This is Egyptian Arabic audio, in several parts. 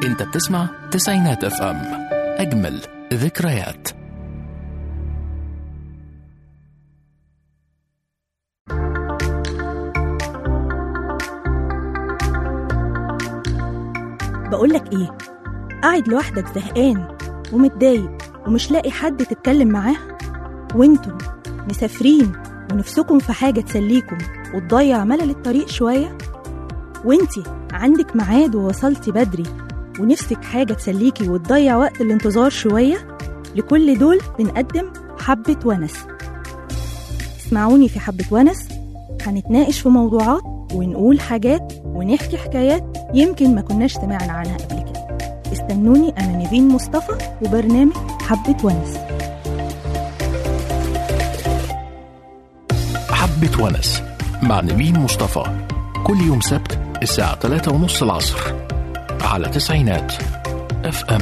انت بتسمع تسعينات اف ام اجمل ذكريات بقولك ايه قاعد لوحدك زهقان ومتضايق ومش لاقي حد تتكلم معاه وانتم مسافرين ونفسكم في حاجة تسليكم وتضيع ملل الطريق شوية وانتي عندك ميعاد ووصلتي بدري ونفسك حاجة تسليكي وتضيع وقت الانتظار شوية لكل دول بنقدم حبة ونس اسمعوني في حبة ونس هنتناقش في موضوعات ونقول حاجات ونحكي حكايات يمكن ما كناش سمعنا عنها قبل كده استنوني أنا نيفين مصطفى وبرنامج حبة ونس حبة ونس مع نبيل مصطفى كل يوم سبت الساعة 3 ونص العصر على تسعينات اف ام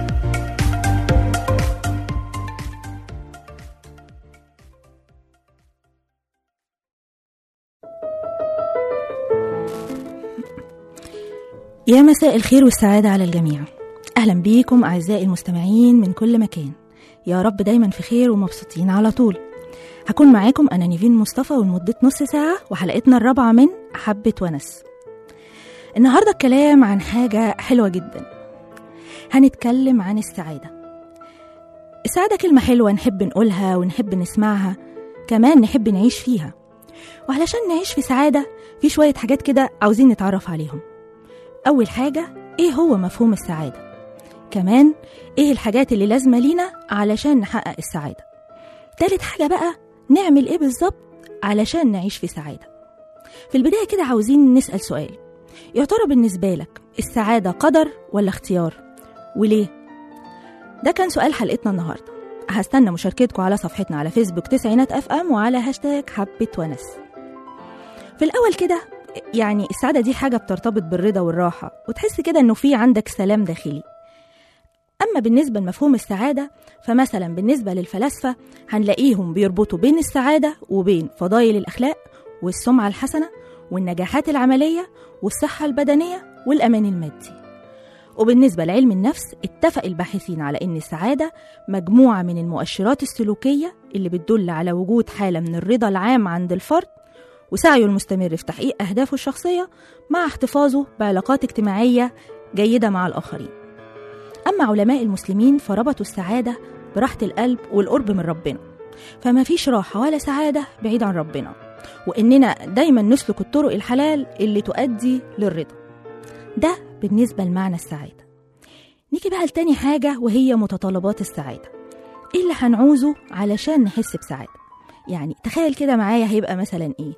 يا مساء الخير والسعادة على الجميع أهلا بيكم أعزائي المستمعين من كل مكان يا رب دايما في خير ومبسوطين على طول هكون معاكم أنا نيفين مصطفى ولمدة نص ساعة وحلقتنا الرابعة من حبة ونس النهاردة الكلام عن حاجة حلوة جدا هنتكلم عن السعادة السعادة كلمة حلوة نحب نقولها ونحب نسمعها كمان نحب نعيش فيها وعلشان نعيش في سعادة في شوية حاجات كده عاوزين نتعرف عليهم أول حاجة إيه هو مفهوم السعادة كمان إيه الحاجات اللي لازمة لينا علشان نحقق السعادة تالت حاجة بقى نعمل إيه بالظبط علشان نعيش في سعادة في البداية كده عاوزين نسأل سؤال يا ترى بالنسبة لك السعادة قدر ولا اختيار وليه ده كان سؤال حلقتنا النهاردة هستنى مشاركتكم على صفحتنا على فيسبوك تسعينات اف ام وعلى هاشتاج حبة ونس في الأول كده يعني السعادة دي حاجة بترتبط بالرضا والراحة وتحس كده إنه في عندك سلام داخلي أما بالنسبة لمفهوم السعادة فمثلا بالنسبة للفلاسفة هنلاقيهم بيربطوا بين السعادة وبين فضائل الأخلاق والسمعة الحسنة والنجاحات العملية والصحة البدنية والأمان المادي وبالنسبة لعلم النفس اتفق الباحثين على أن السعادة مجموعة من المؤشرات السلوكية اللي بتدل على وجود حالة من الرضا العام عند الفرد وسعيه المستمر في تحقيق أهدافه الشخصية مع احتفاظه بعلاقات اجتماعية جيدة مع الآخرين أما علماء المسلمين فربطوا السعادة براحة القلب والقرب من ربنا فما فيش راحة ولا سعادة بعيد عن ربنا وإننا دايما نسلك الطرق الحلال اللي تؤدي للرضا ده بالنسبة لمعنى السعادة نيجي بقى لتاني حاجة وهي متطلبات السعادة إيه اللي هنعوزه علشان نحس بسعادة يعني تخيل كده معايا هيبقى مثلا إيه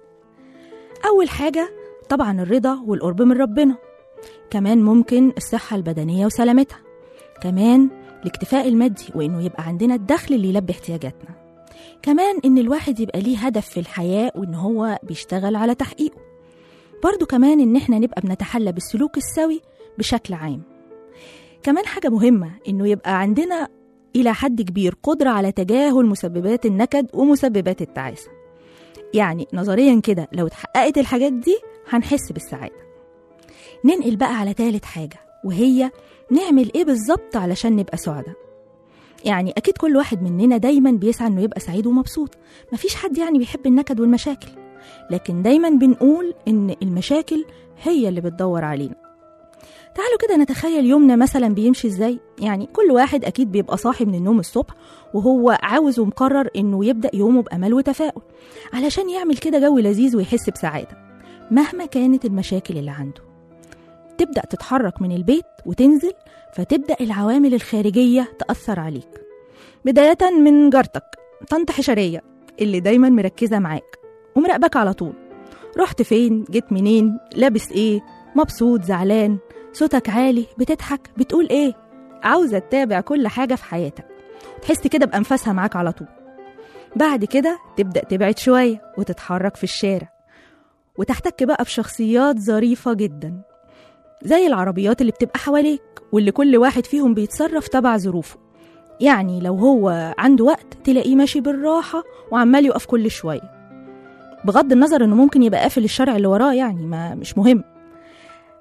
أول حاجة طبعا الرضا والقرب من ربنا كمان ممكن الصحة البدنية وسلامتها كمان الاكتفاء المادي وإنه يبقى عندنا الدخل اللي يلبي احتياجاتنا كمان إن الواحد يبقى ليه هدف في الحياة وإن هو بيشتغل على تحقيقه برضو كمان إن إحنا نبقى بنتحلى بالسلوك السوي بشكل عام كمان حاجة مهمة إنه يبقى عندنا إلى حد كبير قدرة على تجاهل مسببات النكد ومسببات التعاسة يعني نظريا كده لو اتحققت الحاجات دي هنحس بالسعادة ننقل بقى على تالت حاجة وهي نعمل ايه بالظبط علشان نبقى سعداء يعني اكيد كل واحد مننا دايما بيسعى انه يبقى سعيد ومبسوط مفيش حد يعني بيحب النكد والمشاكل لكن دايما بنقول ان المشاكل هي اللي بتدور علينا تعالوا كده نتخيل يومنا مثلا بيمشي ازاي يعني كل واحد اكيد بيبقى صاحي من النوم الصبح وهو عاوز ومقرر انه يبدا يومه بامل وتفاؤل علشان يعمل كده جو لذيذ ويحس بسعاده مهما كانت المشاكل اللي عنده تبدا تتحرك من البيت وتنزل فتبدا العوامل الخارجيه تاثر عليك بدايه من جارتك طنط حشريه اللي دايما مركزه معاك ومراقبك على طول رحت فين جيت منين لابس ايه مبسوط زعلان صوتك عالي بتضحك بتقول ايه عاوزة تتابع كل حاجة في حياتك تحس كده بأنفاسها معاك على طول بعد كده تبدأ تبعد شوية وتتحرك في الشارع وتحتك بقى بشخصيات ظريفة جدا زي العربيات اللي بتبقى حواليك واللي كل واحد فيهم بيتصرف تبع ظروفه يعني لو هو عنده وقت تلاقيه ماشي بالراحة وعمال يقف كل شوية بغض النظر انه ممكن يبقى قافل الشارع اللي وراه يعني ما مش مهم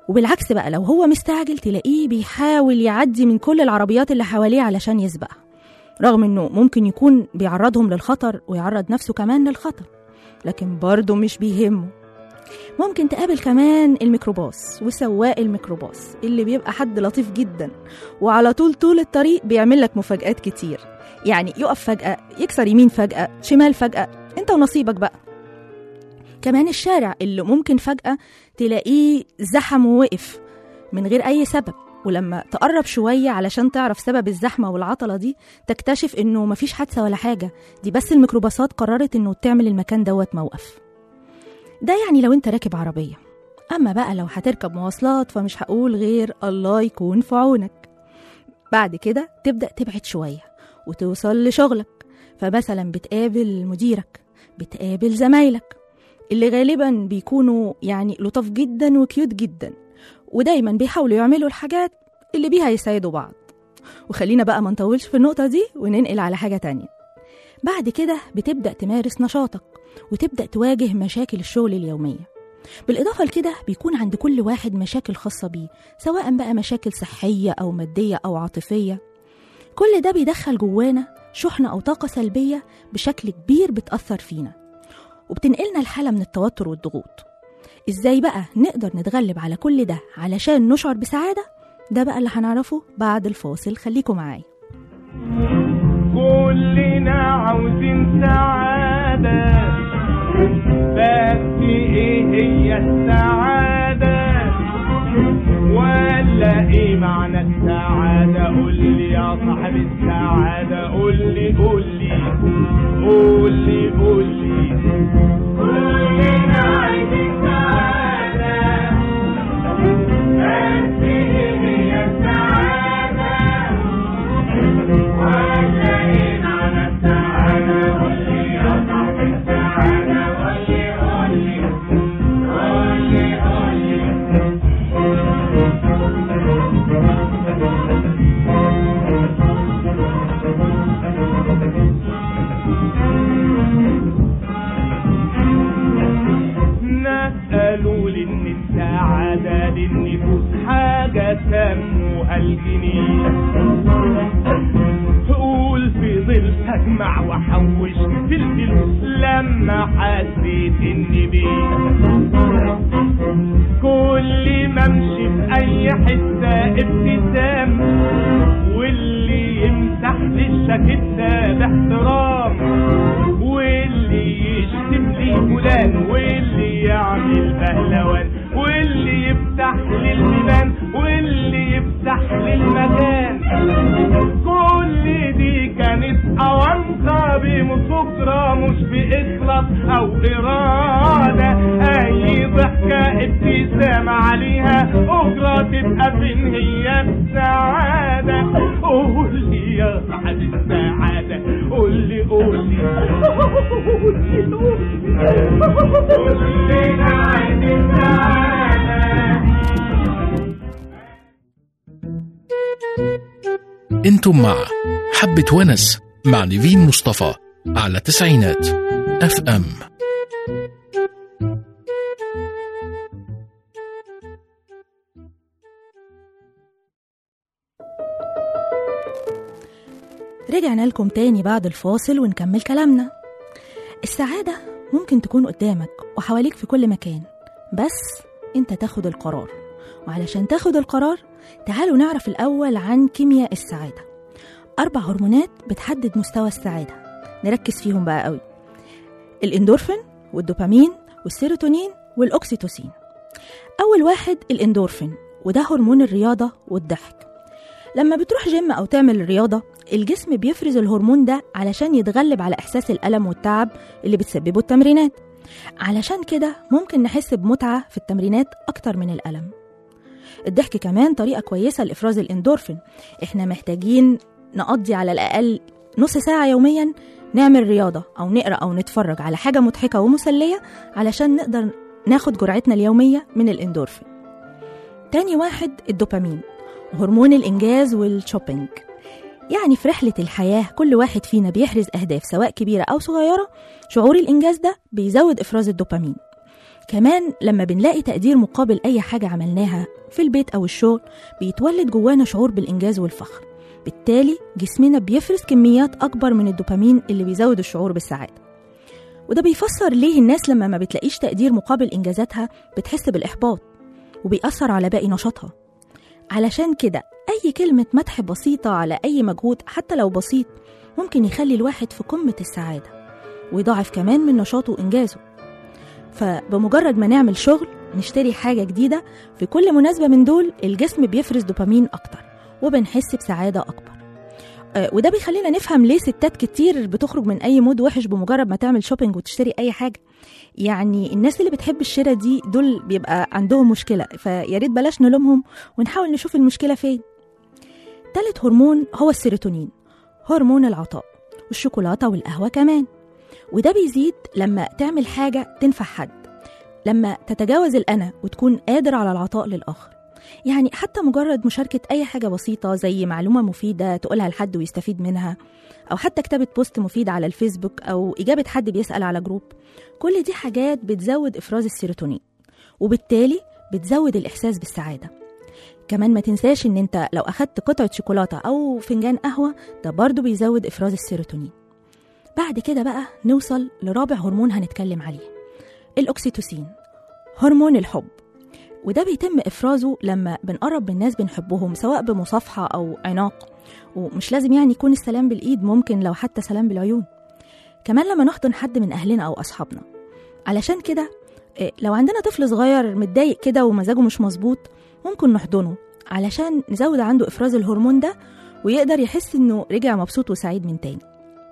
وبالعكس بقى لو هو مستعجل تلاقيه بيحاول يعدي من كل العربيات اللي حواليه علشان يسبقها رغم انه ممكن يكون بيعرضهم للخطر ويعرض نفسه كمان للخطر لكن برضه مش بيهمه ممكن تقابل كمان الميكروباص وسواق الميكروباص اللي بيبقى حد لطيف جدا وعلى طول طول الطريق بيعمل لك مفاجآت كتير يعني يقف فجأة يكسر يمين فجأة شمال فجأة انت ونصيبك بقى كمان الشارع اللي ممكن فجأة تلاقيه زحم ووقف من غير أي سبب ولما تقرب شوية علشان تعرف سبب الزحمة والعطلة دي تكتشف إنه مفيش حادثة ولا حاجة دي بس الميكروباصات قررت إنه تعمل المكان دوت موقف ده يعني لو انت راكب عربية أما بقى لو هتركب مواصلات فمش هقول غير الله يكون في عونك بعد كده تبدأ تبعد شوية وتوصل لشغلك فمثلا بتقابل مديرك بتقابل زمايلك اللي غالبا بيكونوا يعني لطاف جدا وكيوت جدا ودايما بيحاولوا يعملوا الحاجات اللي بيها يساعدوا بعض وخلينا بقى ما نطولش في النقطة دي وننقل على حاجة تانية بعد كده بتبدأ تمارس نشاطك وتبدأ تواجه مشاكل الشغل اليومية بالإضافة لكده بيكون عند كل واحد مشاكل خاصة بيه سواء بقى مشاكل صحية أو مادية أو عاطفية كل ده بيدخل جوانا شحنة أو طاقة سلبية بشكل كبير بتأثر فينا وبتنقلنا الحالة من التوتر والضغوط إزاي بقى نقدر نتغلب على كل ده علشان نشعر بسعادة ده بقى اللي هنعرفه بعد الفاصل خليكم معايا كلنا عاوزين سعادة بس ايه هي السعادة ولا ايه معنى السعادة قول لي يا صاحب السعادة قول لي قول لي قول لي قول لي كلنا عايزين سعادة بس ايه هي السعادة ناس قالوا لي ان السعادة للنفوس حاجة سموها الجنيه قول في ظل اجمع واحوش في الفلوس لما حسيت اني بيه كل ما امشي في اي حته ابتسام واللي يمسح لي الشاكيته باحترام واللي يشتم لي فلان واللي يعمل بهلوان واللي يفتح لي البيبان واللي يفتح لي المكان كل دي كانت أوانطة بمسكرة مش بإخلاص أو إرادة أي ضحكة ابتسامة عليها أجرة تبقى فين هي السعادة قول لي يا صاحب السعادة قول لي قول لي قول لي قول لي كلنا عايزين سعادة انتم مع حبة ونس مع نيفين مصطفى على تسعينات اف ام رجعنا لكم تاني بعد الفاصل ونكمل كلامنا السعادة ممكن تكون قدامك وحواليك في كل مكان بس انت تاخد القرار وعلشان تاخد القرار تعالوا نعرف الأول عن كيمياء السعادة أربع هرمونات بتحدد مستوى السعادة نركز فيهم بقى قوي الاندورفين والدوبامين والسيروتونين والأكسيتوسين أول واحد الاندورفين وده هرمون الرياضة والضحك لما بتروح جيم أو تعمل رياضة الجسم بيفرز الهرمون ده علشان يتغلب على إحساس الألم والتعب اللي بتسببه التمرينات علشان كده ممكن نحس بمتعة في التمرينات أكتر من الألم الضحك كمان طريقة كويسة لإفراز الإندورفين إحنا محتاجين نقضي على الأقل نص ساعة يوميا نعمل رياضة أو نقرأ أو نتفرج على حاجة مضحكة ومسلية علشان نقدر ناخد جرعتنا اليومية من الإندورفين تاني واحد الدوبامين هرمون الإنجاز والشوبينج يعني في رحلة الحياة كل واحد فينا بيحرز أهداف سواء كبيرة أو صغيرة شعور الإنجاز ده بيزود إفراز الدوبامين كمان لما بنلاقي تقدير مقابل أي حاجة عملناها في البيت أو الشغل بيتولد جوانا شعور بالإنجاز والفخر بالتالي جسمنا بيفرز كميات أكبر من الدوبامين اللي بيزود الشعور بالسعادة وده بيفسر ليه الناس لما ما بتلاقيش تقدير مقابل إنجازاتها بتحس بالإحباط وبيأثر على باقي نشاطها علشان كده أي كلمة مدح بسيطة على أي مجهود حتى لو بسيط ممكن يخلي الواحد في قمة السعادة ويضاعف كمان من نشاطه وإنجازه فبمجرد ما نعمل شغل نشتري حاجة جديدة في كل مناسبة من دول الجسم بيفرز دوبامين أكتر وبنحس بسعادة أكبر آه، وده بيخلينا نفهم ليه ستات كتير بتخرج من أي مود وحش بمجرد ما تعمل شوبينج وتشتري أي حاجة يعني الناس اللي بتحب الشراء دي دول بيبقى عندهم مشكلة فيا ريت بلاش نلومهم ونحاول نشوف المشكلة فين تالت هرمون هو السيروتونين هرمون العطاء والشوكولاتة والقهوة كمان وده بيزيد لما تعمل حاجة تنفع حد لما تتجاوز الأنا وتكون قادر على العطاء للآخر يعني حتى مجرد مشاركة أي حاجة بسيطة زي معلومة مفيدة تقولها لحد ويستفيد منها أو حتى كتابة بوست مفيد على الفيسبوك أو إجابة حد بيسأل على جروب كل دي حاجات بتزود إفراز السيروتونين وبالتالي بتزود الإحساس بالسعادة كمان ما تنساش إن أنت لو أخدت قطعة شوكولاتة أو فنجان قهوة ده برضو بيزود إفراز السيروتونين بعد كده بقى نوصل لرابع هرمون هنتكلم عليه الأكسيتوسين هرمون الحب وده بيتم إفرازه لما بنقرب من ناس بنحبهم سواء بمصافحة أو عناق ومش لازم يعني يكون السلام بالإيد ممكن لو حتى سلام بالعيون كمان لما نحضن حد من أهلنا أو أصحابنا علشان كده إيه، لو عندنا طفل صغير متضايق كده ومزاجه مش مظبوط ممكن نحضنه علشان نزود عنده إفراز الهرمون ده ويقدر يحس إنه رجع مبسوط وسعيد من تاني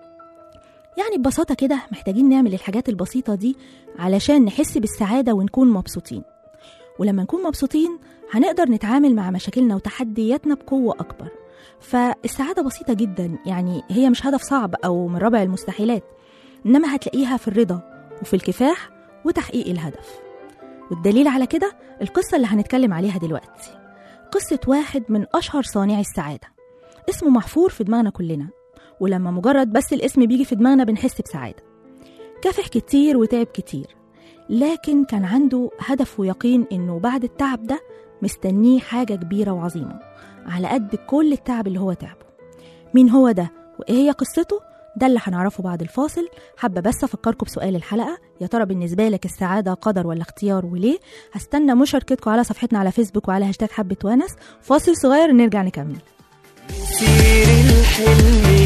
يعني ببساطة كده محتاجين نعمل الحاجات البسيطة دي علشان نحس بالسعادة ونكون مبسوطين ولما نكون مبسوطين هنقدر نتعامل مع مشاكلنا وتحدياتنا بقوة أكبر فالسعادة بسيطة جدا يعني هي مش هدف صعب أو من رابع المستحيلات إنما هتلاقيها في الرضا وفي الكفاح وتحقيق الهدف والدليل على كده القصة اللي هنتكلم عليها دلوقتي قصة واحد من أشهر صانعي السعادة اسمه محفور في دماغنا كلنا ولما مجرد بس الاسم بيجي في دماغنا بنحس بسعادة كافح كتير وتعب كتير لكن كان عنده هدف ويقين إنه بعد التعب ده مستنيه حاجة كبيرة وعظيمة على قد كل التعب اللي هو تعبه مين هو ده وإيه هي قصته ده اللي هنعرفه بعد الفاصل حابة بس أفكركم بسؤال الحلقة يا ترى بالنسبة لك السعادة قدر ولا اختيار وليه هستنى مشاركتكم على صفحتنا على فيسبوك وعلى هاشتاج حبة ونس فاصل صغير نرجع نكمل سير الحلم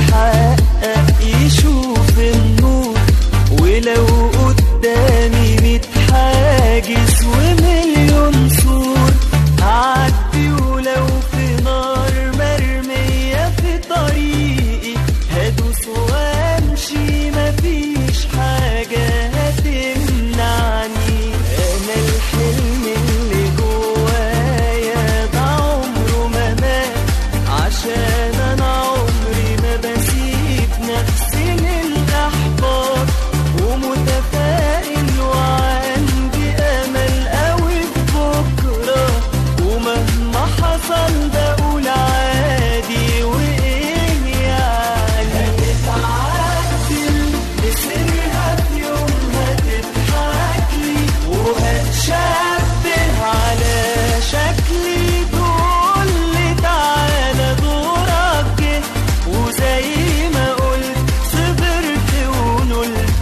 يتحقق يشوف النور ولو قدامي ميت حاجز ومليون سور هعدي ولو في نار مرمية في طريقي هدوس وامشي مفيش حاجة هتمنعني انا الحلم اللي جوايا ده عمره ما مات عشان انا عمري ما بسيب نفسي للاحباط ومتفائل وعندي امل قوي في بكره ومهما حصل بقول عادي وايه يعني هتتعدل بسرها في يوم هتضحك لي وهتشبه على شكلي تقول لي تعالى دورك جه وزي ما قلت صبرت ونلت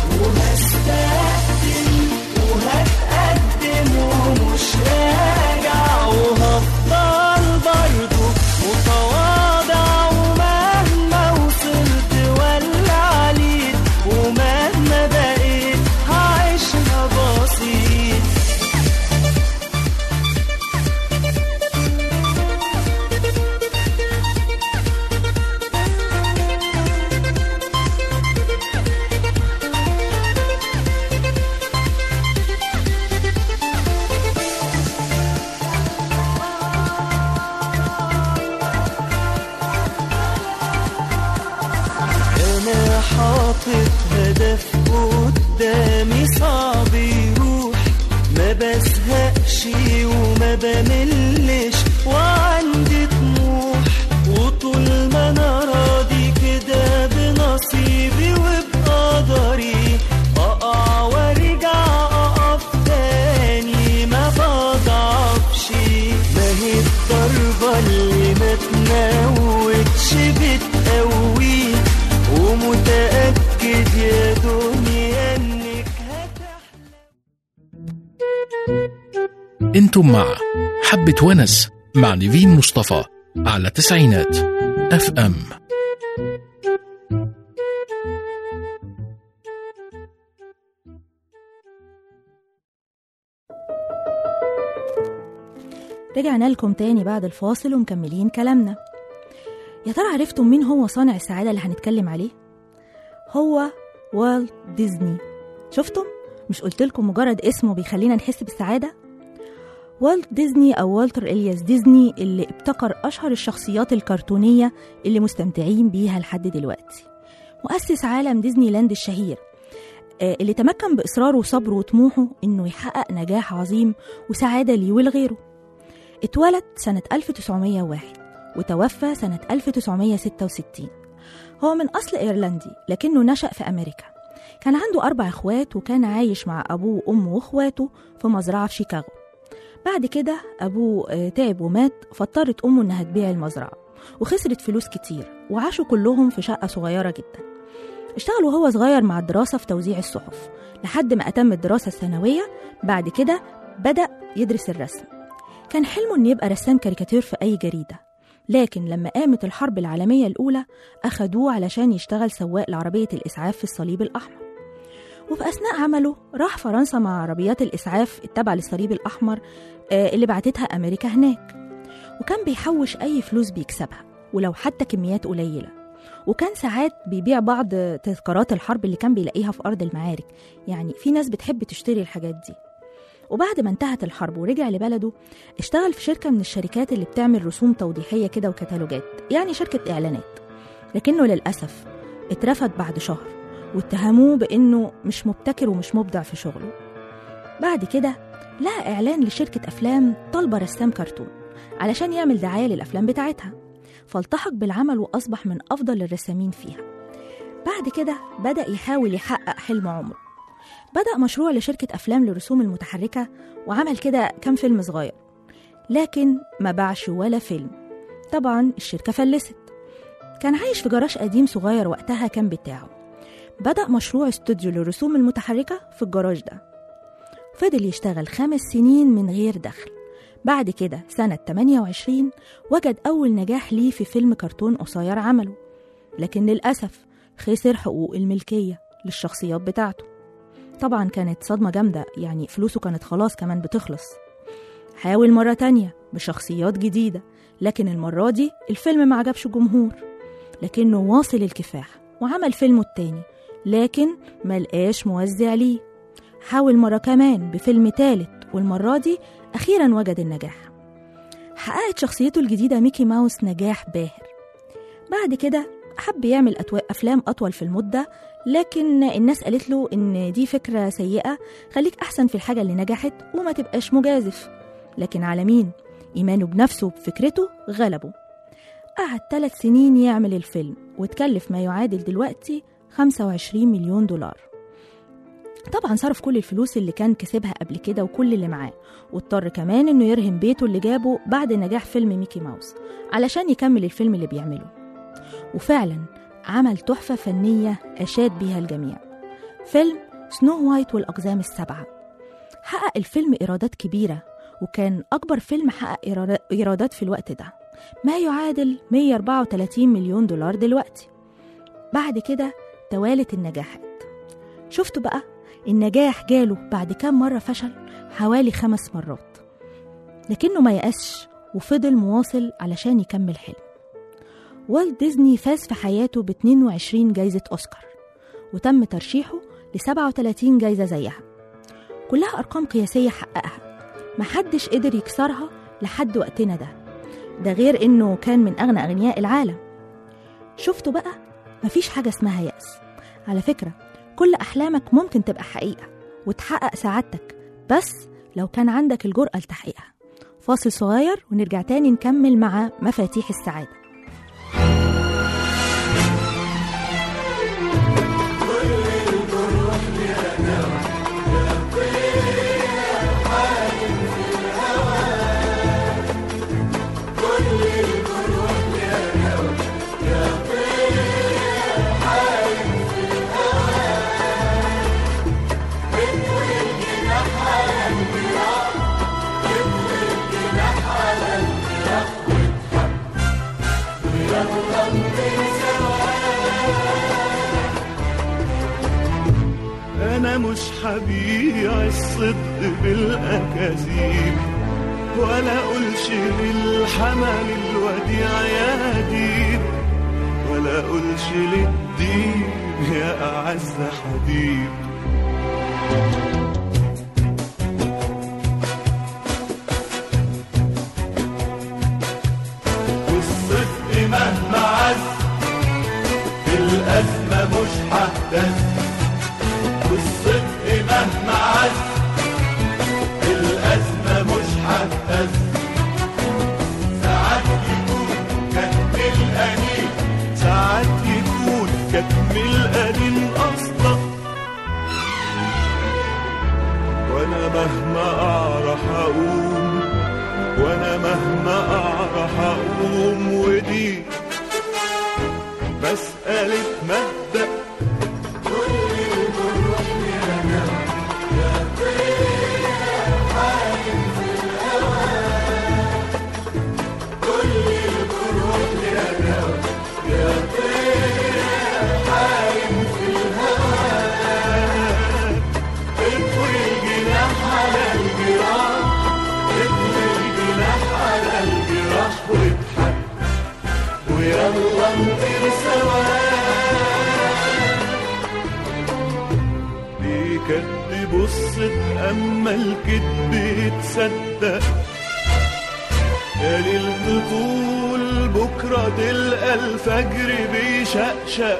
وهستقدم وهتقدم ومش راجع وهفضل برضه متواضع ومهما وصلت ولا عليت ومهما بقيت هعيشها بسيط انا حاطط هدف قدامي صعب يروح ما بزهقش وما بملش وعندي طموح وطول ما انا راضي كده بنصيبي وبقدري اقع وارجع اقف انتم مع حبة ونس مع نيفين مصطفى على تسعينات اف ام رجعنا لكم تاني بعد الفاصل ومكملين كلامنا يا ترى عرفتم مين هو صانع السعادة اللي هنتكلم عليه؟ هو والت ديزني شفتم؟ مش قلتلكم مجرد اسمه بيخلينا نحس بالسعادة؟ والت ديزني أو والتر إلياس ديزني اللي ابتكر أشهر الشخصيات الكرتونية اللي مستمتعين بيها لحد دلوقتي مؤسس عالم ديزني لاند الشهير آه، اللي تمكن بإصراره وصبره وطموحه إنه يحقق نجاح عظيم وسعادة ليه ولغيره اتولد سنة 1901 وتوفى سنة 1966 هو من أصل إيرلندي لكنه نشأ في أمريكا كان عنده أربع إخوات وكان عايش مع أبوه وأمه وإخواته في مزرعة في شيكاغو بعد كده أبوه آه، تعب ومات فاضطرت أمه إنها تبيع المزرعة وخسرت فلوس كتير وعاشوا كلهم في شقة صغيرة جدا اشتغل وهو صغير مع الدراسة في توزيع الصحف لحد ما أتم الدراسة الثانوية بعد كده بدأ يدرس الرسم كان حلمه إنه يبقى رسام كاريكاتير في أي جريدة لكن لما قامت الحرب العالمية الأولى أخدوه علشان يشتغل سواق لعربية الإسعاف في الصليب الأحمر وفي أثناء عمله راح فرنسا مع عربيات الإسعاف التابعة للصليب الأحمر آه، اللي بعتتها أمريكا هناك وكان بيحوش أي فلوس بيكسبها ولو حتى كميات قليلة وكان ساعات بيبيع بعض تذكارات الحرب اللي كان بيلاقيها في أرض المعارك يعني في ناس بتحب تشتري الحاجات دي وبعد ما انتهت الحرب ورجع لبلده اشتغل في شركة من الشركات اللي بتعمل رسوم توضيحية كده وكتالوجات يعني شركة إعلانات لكنه للأسف اترفض بعد شهر واتهموه بإنه مش مبتكر ومش مبدع في شغله بعد كده لقى إعلان لشركة أفلام طالبة رسام كرتون علشان يعمل دعاية للأفلام بتاعتها فالتحق بالعمل وأصبح من أفضل الرسامين فيها بعد كده بدأ يحاول يحقق حلم عمره بدأ مشروع لشركة أفلام للرسوم المتحركة وعمل كده كام فيلم صغير لكن ما باعش ولا فيلم طبعا الشركة فلست كان عايش في جراج قديم صغير وقتها كان بتاعه بدأ مشروع استوديو للرسوم المتحركة في الجراج ده فضل يشتغل خمس سنين من غير دخل بعد كده سنة 28 وجد أول نجاح ليه في فيلم كرتون قصير عمله لكن للأسف خسر حقوق الملكية للشخصيات بتاعته طبعا كانت صدمة جامدة يعني فلوسه كانت خلاص كمان بتخلص حاول مرة تانية بشخصيات جديدة لكن المرة دي الفيلم ما عجبش الجمهور لكنه واصل الكفاح وعمل فيلمه التاني لكن ملقاش موزع ليه حاول مرة كمان بفيلم تالت والمرة دي أخيرا وجد النجاح حققت شخصيته الجديدة ميكي ماوس نجاح باهر بعد كده حب يعمل أتو- أفلام أطول في المدة لكن الناس قالت له إن دي فكرة سيئة خليك أحسن في الحاجة اللي نجحت وما تبقاش مجازف لكن على مين؟ إيمانه بنفسه وبفكرته غلبه قعد ثلاث سنين يعمل الفيلم وتكلف ما يعادل دلوقتي 25 مليون دولار طبعا صرف كل الفلوس اللي كان كسبها قبل كده وكل اللي معاه واضطر كمان انه يرهن بيته اللي جابه بعد نجاح فيلم ميكي ماوس علشان يكمل الفيلم اللي بيعمله وفعلا عمل تحفة فنية أشاد بيها الجميع فيلم سنو وايت والأقزام السبعة حقق الفيلم إيرادات كبيرة وكان أكبر فيلم حقق إيراد- إيرادات في الوقت ده ما يعادل 134 مليون دولار دلوقتي بعد كده توالت النجاحات شفتوا بقى النجاح جاله بعد كام مرة فشل حوالي خمس مرات لكنه ما يأسش وفضل مواصل علشان يكمل حلم والت ديزني فاز في حياته ب 22 جايزة أوسكار وتم ترشيحه ل 37 جايزة زيها كلها أرقام قياسية حققها محدش قدر يكسرها لحد وقتنا ده ده غير إنه كان من أغنى أغنياء العالم شفتوا بقى مفيش حاجة اسمها يأس على فكرة كل أحلامك ممكن تبقى حقيقة وتحقق سعادتك بس لو كان عندك الجرأة لتحقيقها فاصل صغير ونرجع تاني نكمل مع مفاتيح السعادة Yeah. وانا مش هبيع الصدق بالاكاذيب ولا اقولش للحمل الوديع يا ديب ولا اقولش للدين يا اعز حبيب والصدق مهما عز في الأزمة مش ههتز والصدق مهما عز في الأزمة مش ههتز ساعات يكون كتم الأنين ساعات يكون كتم الأنين أصلا وأنا مهما أعرف أقوم وأنا مهما أعرف أقوم ودي مسألة مبدأ اطوي الجناح على الجراح اطوي الجناح على الجراح واضحك ويلا نطير سوا بيكدب الصدق اما الكذب يتصدق يا ليل طول بكرة تلقى الفجر بيشقشق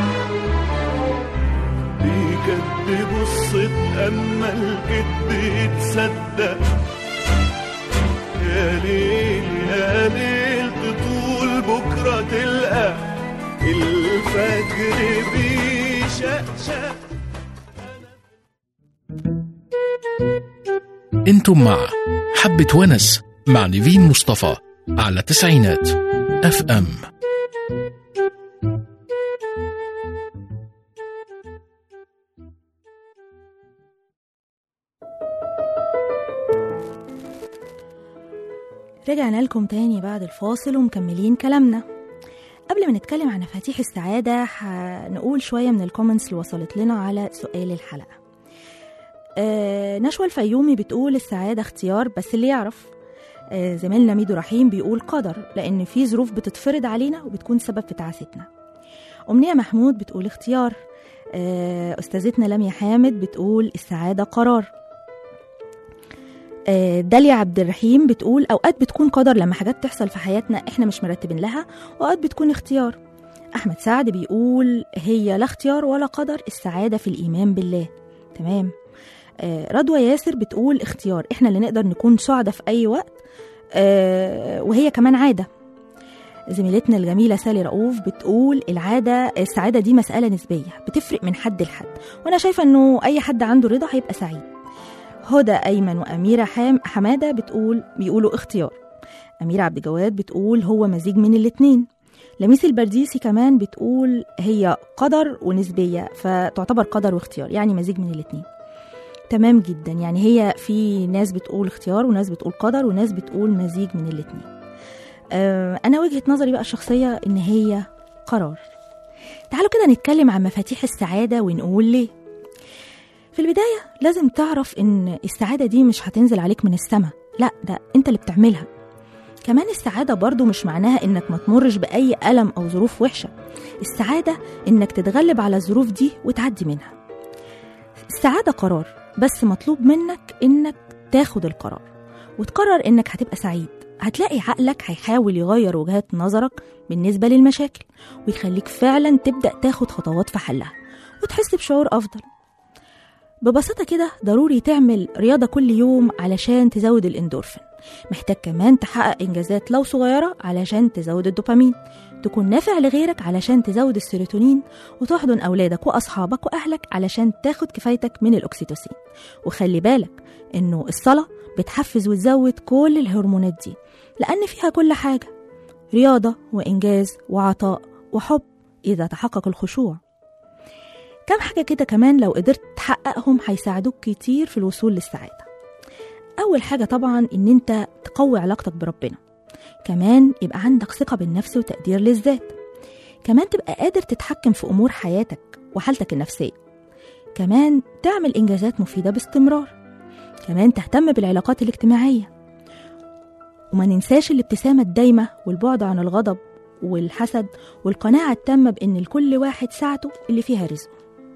بيكدب الصدق اما الكذب يتصدق يا ليل يا ليل تطول بكرة تلقى الفجر بيشقشق انتم مع حبة ونس مع نيفين مصطفى على تسعينات اف ام رجعنا لكم تاني بعد الفاصل ومكملين كلامنا قبل ما نتكلم عن مفاتيح السعادة هنقول شوية من الكومنتس اللي وصلت لنا على سؤال الحلقة آه نشوى الفيومي بتقول السعادة اختيار بس اللي يعرف آه زميلنا ميدو رحيم بيقول قدر لأن في ظروف بتتفرض علينا وبتكون سبب في تعاستنا أمنية محمود بتقول اختيار آه أستاذتنا لميا حامد بتقول السعادة قرار آه، داليا عبد الرحيم بتقول اوقات بتكون قدر لما حاجات تحصل في حياتنا احنا مش مرتبين لها واوقات بتكون اختيار احمد سعد بيقول هي لا اختيار ولا قدر السعاده في الايمان بالله تمام آه، رضوى ياسر بتقول اختيار احنا اللي نقدر نكون سعداء في اي وقت آه، وهي كمان عاده زميلتنا الجميله سالي رؤوف بتقول العاده السعاده دي مساله نسبيه بتفرق من حد لحد وانا شايفه انه اي حد عنده رضا هيبقى سعيد هدى أيمن وأميرة حام حمادة بتقول بيقولوا اختيار أميرة عبد الجواد بتقول هو مزيج من الاتنين لميس البرديسي كمان بتقول هي قدر ونسبية فتعتبر قدر واختيار يعني مزيج من الاتنين تمام جدا يعني هي في ناس بتقول اختيار وناس بتقول قدر وناس بتقول مزيج من الاتنين آه أنا وجهة نظري بقى الشخصية إن هي قرار تعالوا كده نتكلم عن مفاتيح السعادة ونقول ليه في البداية لازم تعرف إن السعادة دي مش هتنزل عليك من السما لا ده أنت اللي بتعملها كمان السعادة برضو مش معناها إنك ما تمرش بأي ألم أو ظروف وحشة السعادة إنك تتغلب على الظروف دي وتعدي منها السعادة قرار بس مطلوب منك إنك تاخد القرار وتقرر إنك هتبقى سعيد هتلاقي عقلك هيحاول يغير وجهات نظرك بالنسبة للمشاكل ويخليك فعلا تبدأ تاخد خطوات في حلها وتحس بشعور أفضل ببساطة كده ضروري تعمل رياضة كل يوم علشان تزود الاندورفين محتاج كمان تحقق إنجازات لو صغيرة علشان تزود الدوبامين تكون نافع لغيرك علشان تزود السيروتونين وتحضن أولادك وأصحابك وأهلك علشان تاخد كفايتك من الأكسيتوسين وخلي بالك إنه الصلاة بتحفز وتزود كل الهرمونات دي لأن فيها كل حاجة رياضة وإنجاز وعطاء وحب إذا تحقق الخشوع كم حاجة كده كمان لو قدرت تحققهم هيساعدوك كتير في الوصول للسعادة أول حاجة طبعا إن أنت تقوي علاقتك بربنا كمان يبقى عندك ثقة بالنفس وتقدير للذات كمان تبقى قادر تتحكم في أمور حياتك وحالتك النفسية كمان تعمل إنجازات مفيدة باستمرار كمان تهتم بالعلاقات الاجتماعية وما ننساش الابتسامة الدايمة والبعد عن الغضب والحسد والقناعة التامة بإن لكل واحد ساعته اللي فيها رزقه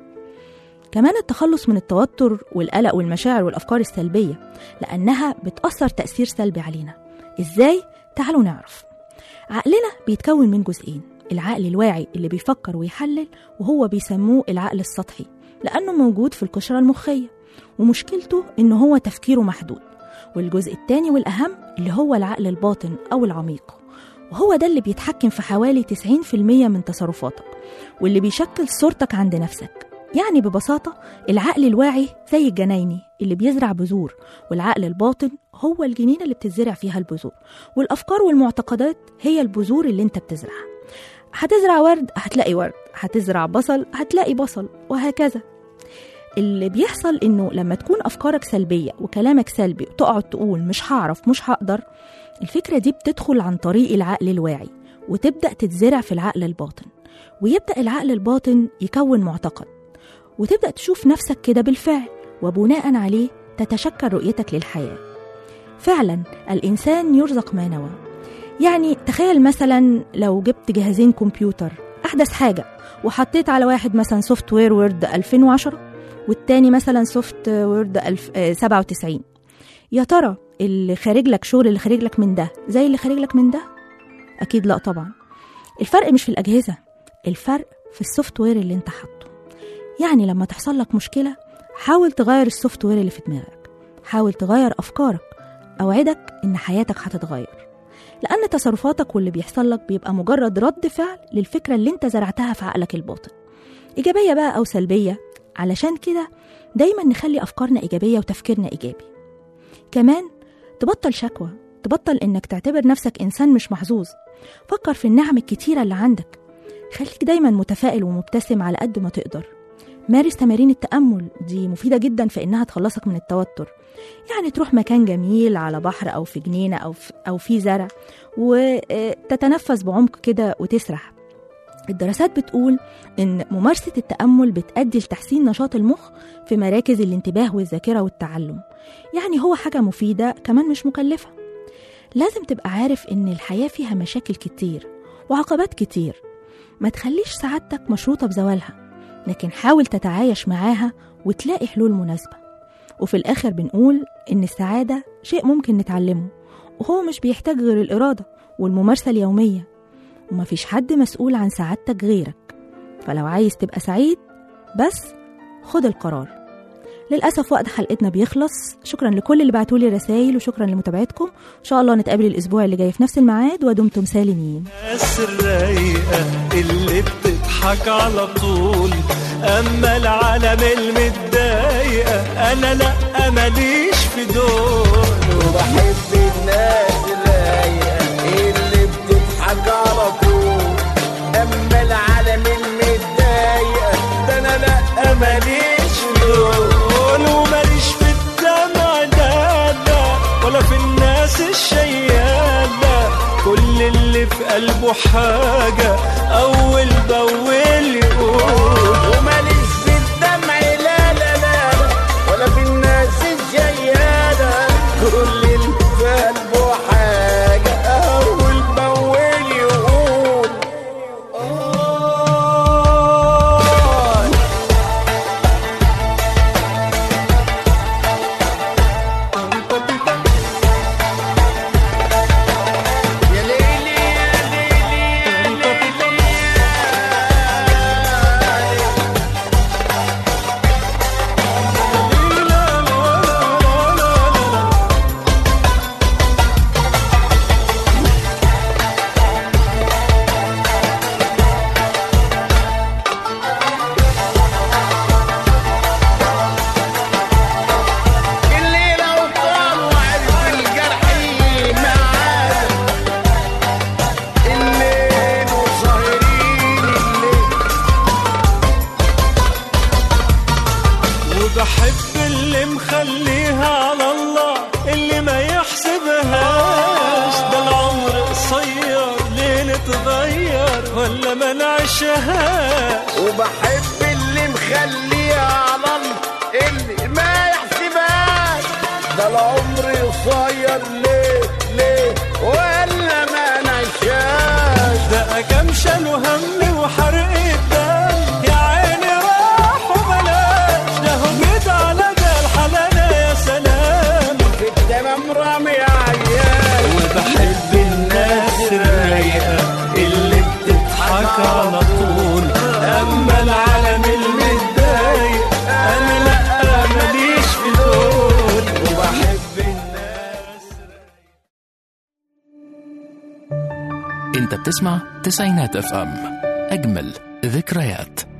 كمان التخلص من التوتر والقلق والمشاعر والأفكار السلبية لأنها بتأثر تأثير سلبي علينا إزاي؟ تعالوا نعرف عقلنا بيتكون من جزئين العقل الواعي اللي بيفكر ويحلل وهو بيسموه العقل السطحي لأنه موجود في القشرة المخية ومشكلته إن هو تفكيره محدود والجزء التاني والأهم اللي هو العقل الباطن أو العميق وهو ده اللي بيتحكم في حوالي 90% من تصرفاتك واللي بيشكل صورتك عند نفسك يعني ببساطة العقل الواعي زي الجنايني اللي بيزرع بذور والعقل الباطن هو الجنينة اللي بتزرع فيها البذور والأفكار والمعتقدات هي البذور اللي انت بتزرعها هتزرع ورد هتلاقي ورد هتزرع بصل هتلاقي بصل وهكذا اللي بيحصل انه لما تكون افكارك سلبيه وكلامك سلبي وتقعد تقول مش هعرف مش هقدر الفكره دي بتدخل عن طريق العقل الواعي وتبدا تتزرع في العقل الباطن ويبدا العقل الباطن يكون معتقد وتبدا تشوف نفسك كده بالفعل وبناء عليه تتشكل رؤيتك للحياه فعلا الانسان يرزق ما نوى يعني تخيل مثلا لو جبت جهازين كمبيوتر احدث حاجه وحطيت على واحد مثلا سوفت وير وورد 2010 والتاني مثلا سوفت وورد 97 يا ترى اللي خارج لك شغل اللي خارج لك من ده زي اللي خارج لك من ده اكيد لا طبعا الفرق مش في الاجهزه الفرق في السوفت وير اللي انت حاطه يعني لما تحصل لك مشكله حاول تغير السوفت وير اللي في دماغك حاول تغير افكارك اوعدك ان حياتك هتتغير لان تصرفاتك واللي بيحصل لك بيبقى مجرد رد فعل للفكره اللي انت زرعتها في عقلك الباطن ايجابيه بقى او سلبيه علشان كده دايما نخلي افكارنا ايجابيه وتفكيرنا ايجابي كمان تبطل شكوى تبطل انك تعتبر نفسك انسان مش محظوظ فكر في النعم الكتيره اللي عندك خليك دايما متفائل ومبتسم على قد ما تقدر مارس تمارين التأمل دي مفيدة جدا في إنها تخلصك من التوتر يعني تروح مكان جميل على بحر أو في جنينة أو في, أو في زرع وتتنفس بعمق كده وتسرح الدراسات بتقول إن ممارسة التأمل بتأدي لتحسين نشاط المخ في مراكز الانتباه والذاكرة والتعلم يعني هو حاجة مفيدة كمان مش مكلفة لازم تبقى عارف إن الحياة فيها مشاكل كتير وعقبات كتير ما تخليش سعادتك مشروطة بزوالها لكن حاول تتعايش معاها وتلاقي حلول مناسبة وفي الآخر بنقول إن السعادة شيء ممكن نتعلمه وهو مش بيحتاج غير الإرادة والممارسة اليومية ومفيش حد مسؤول عن سعادتك غيرك فلو عايز تبقى سعيد بس خد القرار للأسف وقت حلقتنا بيخلص شكرا لكل اللي بعتولي رسائل وشكرا لمتابعتكم إن شاء الله نتقابل الأسبوع اللي جاي في نفس الميعاد ودمتم سالمين الناس الرايقة اللي بتضحك على طول أما العالم المتضايقة أنا لأ ماليش في دول وبحب الناس الرايقة اللي بتضحك على طول أما العالم المتضايقة ده أنا لأ ماليش في دول وماليش في الدمع ده لا ولا في الناس الشيالة كل اللي في قلبه حاجة أول بأول يقول وماليش في الدمع لا لا لا ولا في الناس الجيالة كل اللي في قلبه حاجة أول بأول يقول آه يا ليلي يا ليلي يا ليلي الليلة وطال وعرف الجرح معانا الليل وسهرين الليل وبحب اللي مخليها على الله اللي ما يحسبهاش ده العمر قصير ليه نتغير ولا ما نعيشهاش وبحب اللي مخليها على انت بتسمع تسعينات اف ام اجمل ذكريات